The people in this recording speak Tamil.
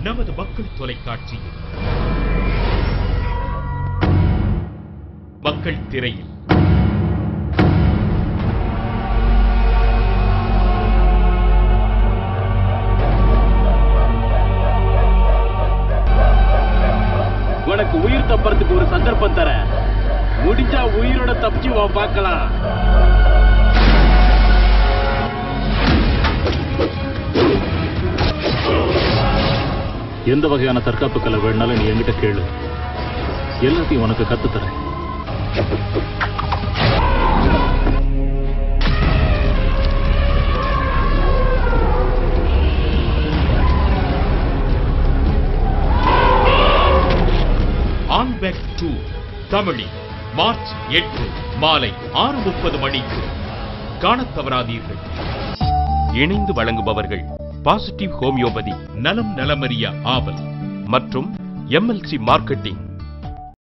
நமது மக்கள் தொலைக்காட்சியில் மக்கள் திரையில் உனக்கு உயிர் தப்புறதுக்கு ஒரு சந்தர்ப்பம் தர முடிஞ்சா உயிரோட தப்பிச்சு வா பார்க்கலாம் எந்த வகையான தற்காப்பு கலை வேணாலும் நீ என்கிட்ட கேளு எல்லாத்தையும் உனக்கு கத்து தரேன் ஆன்பெக் டூ தமிழில் மார்ச் எட்டு மாலை ஆறு முப்பது மணிக்கு காணத் தவறாதீர்கள் இணைந்து வழங்குபவர்கள் பாசிட்டிவ் ஹோமியோபதி நலம் நலமறிய ஆவல் மற்றும் எம்எல்சி மார்க்கெட்டிங்